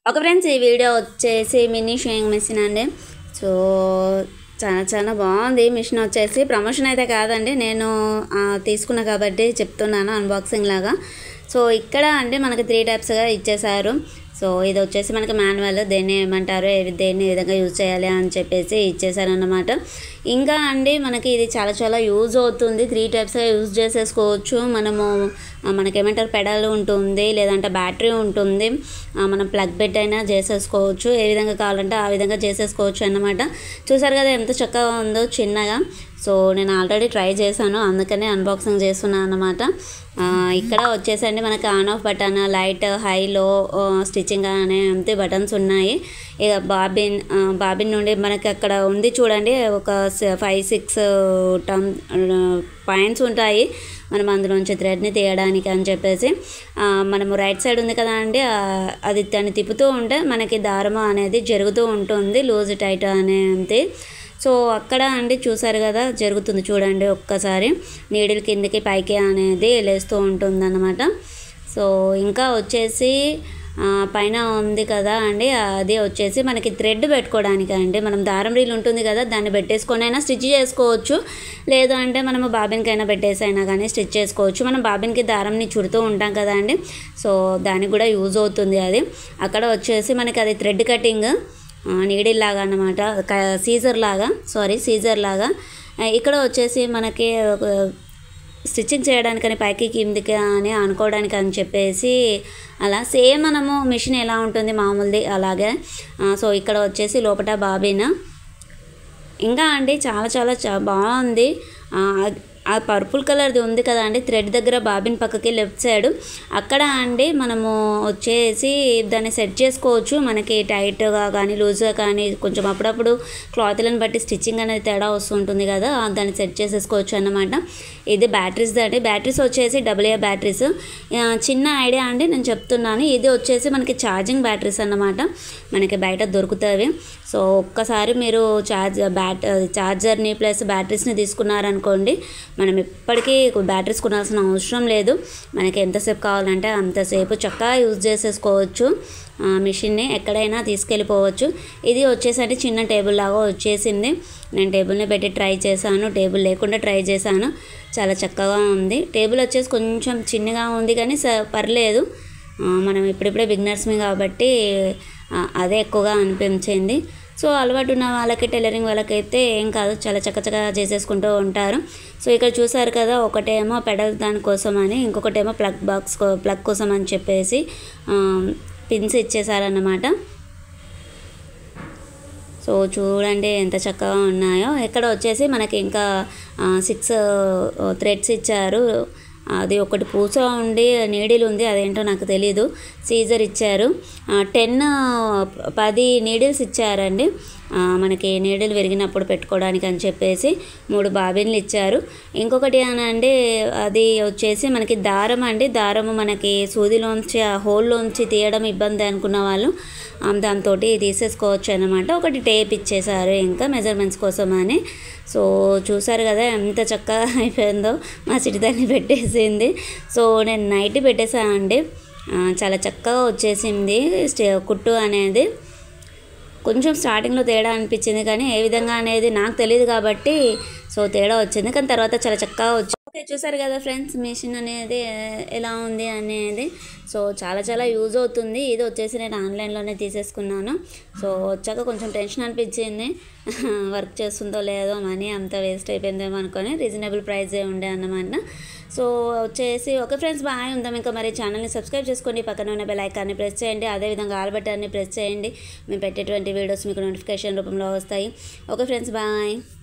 ఒక ఫ్రెండ్స్ ఈ వీడియో వచ్చేసి మినీ షోయింగ్ మిషన్ అండి సో చాలా చాలా బాగుంది మిషన్ వచ్చేసి ప్రమోషన్ అయితే కాదండి నేను ఆ, తీసుకున్నా కాబట్టి చెప్తున్నాను అన్బాక్సింగ్ లాగా సో ఇక్కడ అంటే మనకి త్రీ టైప్స్గా ఇచ్చేసారు సో ఇది వచ్చేసి మనకి మాన్యువల్ దేన్ని ఏమంటారు ఏ- దేన్ని ఏ విధంగా యూజ్ చేయాలి అని చెప్పేసి ఇచ్చేసారన్నమాట ఇంకా అండి మనకి ఇది చాలా చాలా యూజ్ అవుతుంది త్రీ టైప్స్గా యూజ్ చేసేసుకోవచ్చు మనము ఆ, మనకి ఏమంటారు పెడల్ ఉంటుంది లేదంటే బ్యాటరీ ఉంటుంది ఆ, మనం ప్లగ్ పెట్టి అయినా చేసేసుకోవచ్చు ఏ విధంగా కావాలంటే ఆ విధంగా చేసేసుకోవచ్చు అన్నమాట చూసారు కదా ఎంత చక్కగా ఉందో చిన్నగా సో నేను ఆల్రెడీ ట్రై చేశాను అందుకనే అన్బాక్సింగ్ చేస్తున్నాను అనమాట ఇక్కడ వచ్చేసండి మనకి on off button light high low stitching అనే అంతే బటన్స్ ఉన్నాయి ఇక బాబిన్ ఆ, బాబిన్ నుండి మనకి అక్కడ ఉంది చూడండి ఒక ఫైవ్ సిక్స్ టమ్ పాయింట్స్ ఉంటాయి మనం అందులోంచి థ్రెడ్ని తీయడానికి అని చెప్పేసి ఆ, మనము రైట్ సైడ్ ఉంది కదా అండి ఆ, అది దాన్ని తిప్పుతూ ఉంటే మనకి దారం అనేది జరుగుతూ ఉంటుంది లూజ్ టైట్ అనేది సో అక్కడ అండి చూసారు కదా జరుగుతుంది చూడండి ఒక్కసారి నీడిల్ కిందకి పైకి అనేది లేస్తూ ఉంటుంది అన్నమాట సో ఇంకా వచ్చేసి ఆ, పైన ఉంది కదా అండి అది వచ్చేసి మనకి థ్రెడ్ పెట్టుకోవడానికి అండి మనం దారం రీల్ ఉంటుంది కదా దాన్ని పెట్టేసుకొని అయినా స్టిచ్ చేసుకోవచ్చు లేదు అంటే మనము బాబిన్కైనా పెట్టేసి అయినా కానీ స్టిచ్ చేసుకోవచ్చు మనం బాబిన్కి దారంని చుడుతూ ఉంటాం కదా అండి సో దానికి కూడా యూజ్ అవుతుంది అది అక్కడ వచ్చేసి మనకి అది థ్రెడ్ కటింగ్ నీడిల్ లాగా అన్నమాట సీజర్ లాగా సారీ సీజర్ లాగా ఆ, ఇక్కడ వచ్చేసి మనకి ఒక స్టిచ్చింగ్ చేయడానికని పైకి కిందికి అని అనుకోవడానికి అని చెప్పేసి అలా సేమ్ మనము మిషన్ ఎలా ఉంటుంది మామూలుది అలాగే ఆ, సో ఇక్కడ వచ్చేసి లోపల బాబిన్ ఇంకా అండి చాలా చాలా చా బాగుంది ఆ, ఆ పర్పుల్ కలర్ది ఉంది కదా అండి థ్రెడ్ దగ్గర బాబిన్ పక్కకి లెఫ్ట్ సైడ్ అక్కడ అండి మనము వచ్చేసి దాన్ని సెట్ చేసుకోవచ్చు మనకి టైట్గా కానీ లూజ్గా కానీ కొంచెం అప్పుడప్పుడు క్లాత్లను బట్టి స్టిచ్చింగ్ అనేది తేడా వస్తుంటుంది కదా ఆ, దాన్ని సెట్ చేసేసుకోవచ్చు అన్నమాట ఇది బ్యాటరీస్ అండి బ్యాటరీస్ వచ్చేసి డబుల్ ఏ బ్యాటరీస్ ఆ, చిన్న ఐడియా అండి నేను చెప్తున్నాను ఇది వచ్చేసి మనకి ఛార్జింగ్ బ్యాటరీస్ అన్నమాట మనకి బయట దొరుకుతాయి సో ఒక్కసారి మీరు ఛార్జ్ బ్యాట్ ఛార్జర్ని ప్లస్ బ్యాటరీస్ని తీసుకున్నారనుకోండి మనం ఎప్పటికీ బ్యాటరీస్ కొనాల్సిన అవసరం లేదు మనకి ఎంతసేపు కావాలంటే అంతసేపు చక్కగా యూజ్ చేసేసుకోవచ్చు ఆ, మిషన్ని ఎక్కడైనా తీసుకెళ్ళిపోవచ్చు ఇది వచ్చేసరికి చిన్న టేబుల్ లాగా వచ్చేసింది నేను టేబుల్ని పెట్టి ట్రై చేశాను టేబుల్ లేకుండా ట్రై చేశాను చాలా చక్కగా ఉంది టేబుల్ వచ్చేసి కొంచెం చిన్నగా ఉంది కానీ స పర్లేదు ఆ, మనం ఇప్పుడిప్పుడే బిగినర్స్మి కాబట్టి ఆ, అదే ఎక్కువగా అనిపించింది సో అలవాటు ఉన్న వాళ్ళకి టైలరింగ్ వాళ్ళకైతే ఏం కాదు చాలా చక్కచక్కగా చేసేసుకుంటూ ఉంటారు సో ఇక్కడ చూసారు కదా ఒకటేమో పెడల్ దానికోసం అని ఇంకొకటేమో ప్లగ్ బాక్స్ ప్లగ్ కోసం అని చెప్పేసి ఆ, పిన్స్ ఇచ్చేసారన్నమాట సో చూడండి ఎంత చక్కగా ఉన్నాయో ఇక్కడ వచ్చేసి మనకి ఇంకా సిక్స్ థ్రెడ్స్ ఇచ్చారు అది ఒకటి పూస ఉండి నీడిల్ ఉంది అదేంటో నాకు తెలీదు సీజర్ ఇచ్చారు టెన్ పది నీడిల్స్ ఇచ్చారండి ఆ, మనకి నీడిల్ విరిగినప్పుడు పెట్టుకోవడానికి అని చెప్పేసి మూడు బాబిన్లు ఇచ్చారు ఇంకొకటి అనండి అది వచ్చేసి మనకి దారం అండి దారము మనకి సూదిలోంచి ఆ హోల్లోంచి తీయడం ఇబ్బంది అనుకున్న వాళ్ళు దాంతో తీసేసుకోవచ్చు అనమాట ఒకటి టేప్ ఇచ్చేసారు ఇంకా మెజర్మెంట్స్ కోసం అని సో చూసారు కదా ఎంత చక్కగా అయిపోయిందో మా చిటిదాన్ని పెట్టేసింది సో నేను నైట్ పెట్టేసాను అండి ఆ, చాలా చక్కగా వచ్చేసింది స్టే- కుట్టు అనేది కొంచెం స్టార్టింగ్లో తేడా అనిపించింది కానీ ఏ విధంగా అనేది నాకు తెలియదు కాబట్టి సో తేడా వచ్చింది కానీ తర్వాత చాలా చక్కగా వచ్చింది ఓకే చూసారు కదా ఫ్రెండ్స్ మిషన్ అనేది ఏ- ఎలా ఉంది అనేది సో చాలా చాలా యూజ్ అవుతుంది ఇది వచ్చేసి నేను ఆన్లైన్లోనే తీసేసుకున్నాను సో వచ్చాక కొంచెం టెన్షన్ అనిపించింది వర్క్ చేస్తుందో లేదో మనీ అంత వేస్ట్ అయిపోయిందేమో అనుకొని రీజనబుల్ ప్రైజే ఉండే అన్నమాట సో వచ్చేసి ఓకే ఫ్రెండ్స్ బాగా ఉందాం ఇంకా మరి ఛానల్ని సబ్స్క్రైబ్ చేసుకోండి పక్కన ఉన్న బెల్ ఐకాన్ని ప్రెస్ చేయండి అదేవిధంగా ఆల్ బటన్ని ప్రెస్ చేయండి మేము పెట్టేటువంటి వీడియోస్ మీకు నోటిఫికేషన్ రూపంలో వస్తాయి ఓకే ఫ్రెండ్స్ బాయ్